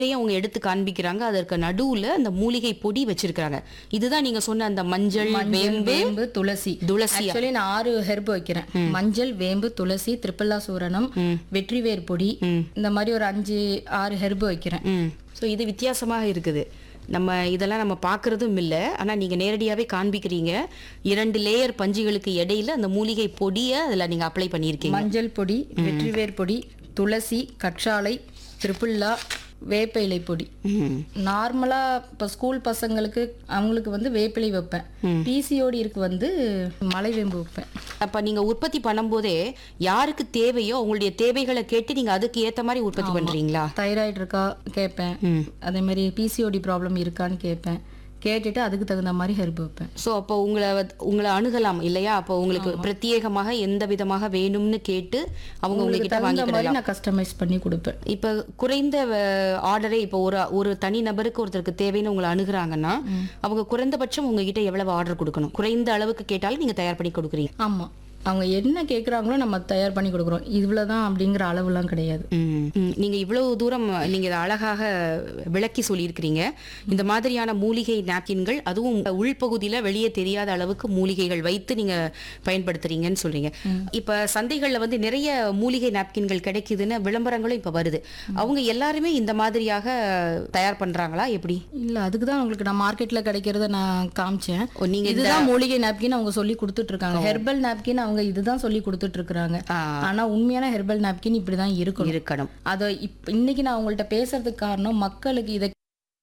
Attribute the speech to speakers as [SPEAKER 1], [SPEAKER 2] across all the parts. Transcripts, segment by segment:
[SPEAKER 1] இதையும் அவங்க எடுத்து காண்பிக்கிறாங்க அதற்கு நடுவுல அந்த மூலிகை பொடி வச்சிருக்காங்க இதுதான் நீங்க சொன்ன அந்த மஞ்சள்
[SPEAKER 2] மஞ்சள்
[SPEAKER 1] வேம்பு
[SPEAKER 2] வேம்பு துளசி
[SPEAKER 1] துளசி
[SPEAKER 2] ஆக்சுவலி நான் ஆறு ஹெர்ப் வைக்கிறேன் மஞ்சள் வேம்பு துளசி திரிப்பல்லா சூரணம் வெற்றிவேர் பொடி இந்த மாதிரி ஒரு அஞ்சு ஆறு ஹெர்ப் வைக்கிறேன்
[SPEAKER 1] ம் ஸோ இது வித்தியாசமாக இருக்குது நம்ம இதெல்லாம் நம்ம பார்க்கறதும் இல்லை ஆனால் நீங்கள் நேரடியாகவே காண்பிக்கிறீங்க இரண்டு லேயர் பஞ்சுகளுக்கு இடையில அந்த மூலிகை பொடியை அதில் நீங்கள் அப்ளை பண்ணியிருக்கீங்க
[SPEAKER 2] மஞ்சள் பொடி வெற்றிவேர் பொடி துளசி கற்றாழை திரிப்புல்லா வேப்ப இலை பொடி
[SPEAKER 1] ம்
[SPEAKER 2] நார்மலா இப்ப ஸ்கூல் பசங்களுக்கு அவங்களுக்கு வந்து வேப்பிலை வைப்பேன் பிசிஓடி இருக்கு வந்து மலைவேம்பு வைப்பேன்
[SPEAKER 1] அப்ப நீங்க உற்பத்தி பண்ணும்போதே யாருக்கு தேவையோ உங்களுடைய தேவைகளை கேட்டு நீங்க அதுக்கு ஏத்த மாதிரி உற்பத்தி பண்றீங்களா
[SPEAKER 2] தைராய்டு இருக்கா கேட்பேன் அதே மாதிரி பிசிஓடி ப்ராப்ளம் இருக்கான்னு கேட்பேன் கேட்டுட்டு அதுக்கு தகுந்த மாதிரி ஹெர்ப் வைப்பேன்
[SPEAKER 1] சோ அப்போ உங்களை வந்து- உங்களை அணுகலாம் இல்லையா அப்போ உங்களுக்கு பிரத்யேகமாக எந்த விதமாக வேணும்னு கேட்டு அவங்க உங்ககிட்ட
[SPEAKER 2] தகுந்த
[SPEAKER 1] வாங்கிக்கலாம்
[SPEAKER 2] மாதிரி நான் கஸ்டமைஸ் பண்ணி கொடுப்பேன்
[SPEAKER 1] இப்ப குறைந்த ஆர்டரே இப்போ ஒரு ஒரு தனி நபருக்கு ஒருத்தருக்கு தேவைன்னு உங்களை அணுகுறாங்கன்னா அவங்க குறைந்தபட்சம் உங்ககிட்ட எவ்வளவு ஆர்டர் கொடுக்கணும் குறைந்த அளவுக்கு கேட்டாலும் நீங்க தயார் பண்ணி கொடுக்குறீங்க
[SPEAKER 2] ஆமா அவங்க என்ன கேக்குறாங்களோ நம்ம தயார் பண்ணி கொடுக்குறோம் இவ்வளவுதான் அப்படிங்கிற அளவுலாம் கிடையாது
[SPEAKER 1] ம். ம். நீங்க இவ்வளவு தூரம் நீங்க இதை அழகாக விளக்கி சொல்லியிருக்கிறீங்க இந்த மாதிரியான மூலிகை நாப்கின்கள் அதுவும் உள்பகுதியில வெளியே தெரியாத அளவுக்கு மூலிகைகள் வைத்து நீங்க பயன்படுத்துறீங்கன்னு சொல்றீங்க இப்ப சந்தைகள்ல வந்து நிறைய மூலிகை நாப்கின்கள் கிடைக்குதுன்னு விளம்பரங்களும் இப்ப வருது அவங்க எல்லாருமே இந்த மாதிரியாக தயார் பண்றாங்களா எப்படி
[SPEAKER 2] இல்ல அதுக்கு தான் உங்களுக்கு நான் மார்க்கெட்ல கிடைக்கிறத நான் காமிச்சேன்
[SPEAKER 1] ஓ, நீங்க இந்த-
[SPEAKER 2] இதுதான் மூலிகை நாப்கின் அவங்க சொல்லி கொடுத்துட்டு இருக்காங்க ஹெர்பல் நாப்கின் அவங்க இதுதான் சொல்லி கொடுத்துட்டு இருக்காங்க
[SPEAKER 1] ஆ.
[SPEAKER 2] ஆனா உண்மையான ஹெர்பல் நாப்கின் இப்படிதான் இருக்கணும்
[SPEAKER 1] இருக்கணும்
[SPEAKER 2] அதை இப் இன்னைக்கு நான் உங்கள்ட்ட பேசுறதுக்கு காரணம் மக்களுக்கு இதை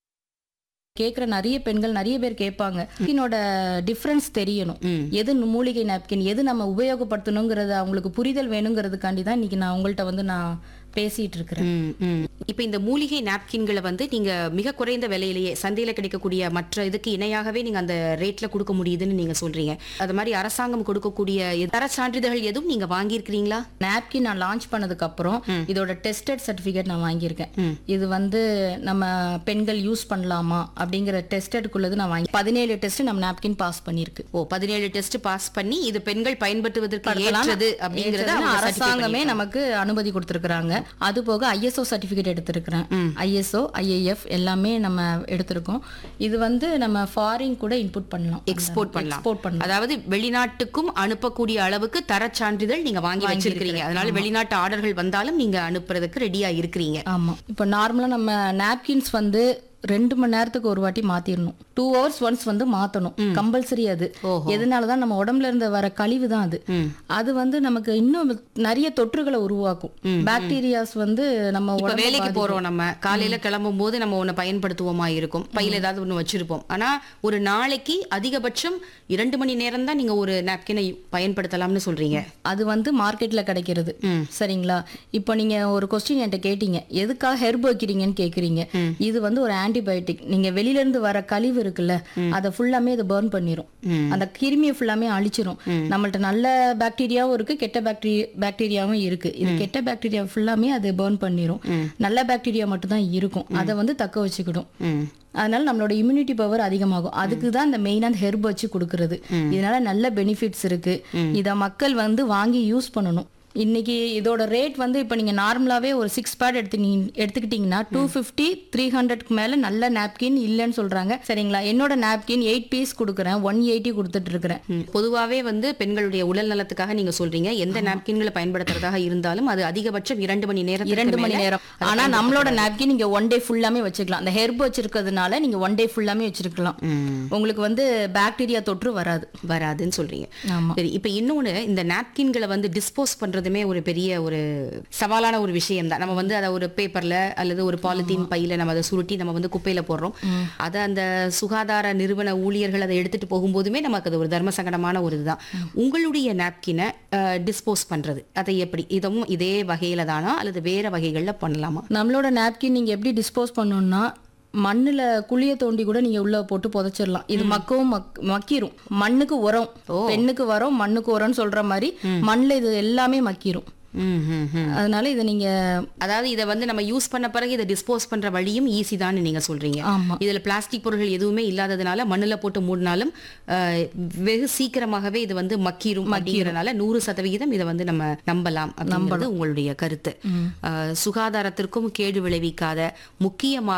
[SPEAKER 2] கேட்குற நிறைய பெண்கள் நிறைய பேர் கேட்பாங்க நாப்கினோட டிஃப்ரென்ஸ் தெரியணும்
[SPEAKER 1] ம்.
[SPEAKER 2] எது மூலிகை நாப்கின் எது நம்ம உபயோகப்படுத்தணுங்கிறது அவங்களுக்கு புரிதல் வேணுங்கிறதுக்காண்டி தான் இன்னைக்கு நான் உங்கள்ட்ட வந்து நான் பேசிட்டு இருக்கிறேன்
[SPEAKER 1] ம், ம். இப்ப இந்த மூலிகை நாப்கின்களை வந்து நீங்க மிக குறைந்த விலையிலேயே சந்தையில கிடைக்கக்கூடிய மற்ற இதுக்கு இணையாகவே நீங்க அந்த ரேட்ல கொடுக்க முடியுதுன்னு நீங்க சொல்றீங்க அது மாதிரி அரசாங்கம் கொடுக்கக்கூடிய தர சான்றிதழ்கள் எதுவும் நீங்க வாங்கியிருக்கிறீங்களா
[SPEAKER 2] நாப்கின் நான் லான்ச் பண்ணதுக்கு அப்புறம் இதோட டெஸ்டட் சர்டிபிகேட் நான் வாங்கியிருக்கேன் இது வந்து நம்ம பெண்கள் யூஸ் பண்ணலாமா அப்படிங்கிற டெஸ்டடுக்குள்ளது நான் வாங்கி பதினேழு டெஸ்ட் நம்ம நாப்கின் பாஸ் பண்ணியிருக்கு
[SPEAKER 1] ஓ பதினேழு டெஸ்ட் பாஸ் பண்ணி இது பெண்கள் பயன்படுத்துவதற்கு
[SPEAKER 2] படுத்தலாம்.
[SPEAKER 1] ஏற்றது அப்படிங்கறத
[SPEAKER 2] ஏற்றதுன்னு
[SPEAKER 1] அவங்க certify
[SPEAKER 2] அரசாங்கமே நமக்கு அனுமதி கொடுத்திருக்கிறாங்க அது போக ஐஎஸ்ஓ சர்டிபிகேட் எடுத்திருக்கிறேன் ஐஎஸ்ஓ ஐஏஎஃப் எல்லாமே நம்ம எடுத்திருக்கோம் இது வந்து நம்ம ஃபாரின் கூட இன்புட் பண்ணலாம்
[SPEAKER 1] எக்ஸ்போர்ட் பண்ணலாம்
[SPEAKER 2] எக்ஸ்போர்ட் பண்ணலாம்
[SPEAKER 1] அதாவது வெளிநாட்டுக்கும் அனுப்பக்கூடிய அளவுக்கு தர சான்றிதழ் நீங்க வாங்கி வச்சிருக்கீங்க அதனால வெளிநாட்டு ஆர்டர்கள் வந்தாலும் நீங்க அனுப்புறதுக்கு ரெடியா இருக்கிறீங்க
[SPEAKER 2] ஆமா இப்போ நார்மலா நம்ம நாப்கின்ஸ் வந்து ரெண்டு மணி நேரத்துக்கு ஒரு வாட்டி மாத்திரணும் டூ ஹவர்ஸ் ஒன்ஸ் வந்து மாத்தணும் கம்பல்சரி அது எதனாலதான் நம்ம உடம்புல இருந்து வர கழிவு தான் அது அது வந்து நமக்கு இன்னும் நிறைய தொற்றுகளை உருவாக்கும் பாக்டீரியாஸ் வந்து நம்ம
[SPEAKER 1] இப்ப
[SPEAKER 2] உடம்புல
[SPEAKER 1] வேலைக்கு
[SPEAKER 2] பாதிக்கும்.
[SPEAKER 1] போறோம் நம்ம காலையில கிளம்பும் போது நம்ம ஒண்ணு பயன்படுத்துவோமா இருக்கும் பையில ஏதாவது ஒண்ணு வச்சிருப்போம் ஆனா ஒரு நாளைக்கு அதிகபட்சம் இரண்டு மணி நேரம் தான் நீங்க ஒரு நாப்கினை பயன்படுத்தலாம்னு சொல்றீங்க
[SPEAKER 2] அது வந்து மார்க்கெட்ல கிடைக்கிறது சரிங்களா இப்போ நீங்க ஒரு கொஸ்டின் என்கிட்ட கேட்டீங்க எதுக்காக ஹெர்ப் வைக்கிறீங்கன்னு கேக்குறீங்க இது வந்து ஒரு ஆன்டிபயோட்டிக் நீங்க வெளியில இருந்து வர கழிவு இருக்குல்ல அதை ஃபுல்லாமே இது பர்ன் பண்ணிரும் அந்த கிருமியை ஃபுல்லாமே அழிச்சிரும் நம்மள்ட்ட நல்ல பாக்டீரியாவும் இருக்கு கெட்ட பாக்டீரியா பாக்டீரியாவும் இருக்கு இது கெட்ட பாக்டீரியா ஃபுல்லாமே அது பர்ன் பண்ணிரும் நல்ல பாக்டீரியா மட்டும் தான் இருக்கும் அதை வந்து தக்க வச்சுக்கிடும்
[SPEAKER 1] ம்.
[SPEAKER 2] அதனால நம்மளோட இம்யூனிட்டி பவர் அதிகமாகும் அதுக்கு தான் இந்த மெயினாக அந்த ஹெர்ப் வச்சு கொடுக்கறது இதனால நல்ல பெனிஃபிட்ஸ் இருக்கு இத மக்கள் வந்து வாங்கி யூஸ் பண்ணணும் இன்னைக்கு இதோட ரேட் வந்து இப்போ நீங்க நார்மலாவே ஒரு சிக்ஸ் பேட் எடுத்து எடுத்துக்கிட்டீங்கன்னா டூ ஃபிஃப்டி த்ரீ ஹண்ட்ரட்க்கு மேல நல்ல நாப்கின் இல்லைன்னு சொல்றாங்க சரிங்களா என்னோட நாப்கின் எயிட் பீஸ் கொடுக்குறேன் ஒன் எயிட்டி கொடுத்துட்டு இருக்கிறேன்
[SPEAKER 1] ம். பொதுவாவே வந்து பெண்களுடைய உடல் நலத்துக்காக நீங்க சொல்றீங்க எந்த நாப்கின்களை பயன்படுத்துறதாக இருந்தாலும் அது அதிகபட்சம் இரண்டு மணி நேரம்
[SPEAKER 2] இரண்டு மணி நேரம் ஆனா நம்மளோட நாப்கின் நீங்க ஒன் டே ஃபுல்லாமே வச்சுக்கலாம் அந்த ஹெர்ப் வச்சிருக்கிறதுனால நீங்க ஒன் டே ஃபுல்லாமே வச்சிருக்கலாம் உங்களுக்கு வந்து பாக்டீரியா தொற்று வராது
[SPEAKER 1] வராதுன்னு சொல்றீங்க
[SPEAKER 2] ஆமா
[SPEAKER 1] சரி இப்ப இன்னொன்னு இந்த நாப்கின்களை வந்து டிஸ்போஸ் பண்றதுமே ஒரு பெரிய ஒரு சவாலான ஒரு விஷயம் தான் நம்ம வந்து அதை ஒரு பேப்பர்ல அல்லது ஒரு பாலித்தீன் பையில நம்ம அதை சுருட்டி நம்ம வந்து குப்பையில போடுறோம் அதை அந்த சுகாதார நிறுவன ஊழியர்கள் அதை எடுத்துட்டு போகும்போதுமே நமக்கு அது ஒரு தர்ம சங்கடமான ஒரு இதுதான் உங்களுடைய நாப்கினை டிஸ்போஸ் பண்றது அதை எப்படி இதுவும் இதே வகையில தானா அல்லது வேற வகைகள்ல பண்ணலாமா
[SPEAKER 2] நம்மளோட நாப்கின் நீங்க எப்படி டிஸ்போஸ் பண்ணணும்னா மண்ணுல குழிய தோண்டி கூட நீங்க உள்ள போட்டு புதைச்சிடலாம் இது மக்கவும் மக்- மக்கிரும் மண்ணுக்கு உரம் பெண்ணுக்கு உரம் மண்ணுக்கு உரம்னு சொல்ற மாதிரி மண்ணுல இது எல்லாமே மக்கிரும்
[SPEAKER 1] ம், ம், ம்.
[SPEAKER 2] அதனால இதை நீங்க
[SPEAKER 1] அதாவது இதை வந்து நம்ம யூஸ் பண்ண பிறகு இதை டிஸ்போஸ் பண்ற வழியும் ஈஸி தான் நீங்க சொல்றீங்க
[SPEAKER 2] ஆமா
[SPEAKER 1] இதுல பிளாஸ்டிக் பொருட்கள் எதுவுமே இல்லாததுனால மண்ணுல போட்டு மூடினாலும் அஹ், வெகு சீக்கிரமாகவே இது வந்து மக்கிரும் அப்படிங்கறதுனால நூறு சதவிகிதம் இதை வந்து நம்ம நம்பலாம் அப்படிங்கிறது உங்களுடைய கருத்து அஹ், சுகாதாரத்திற்கும் கேடு விளைவிக்காத முக்கியமாக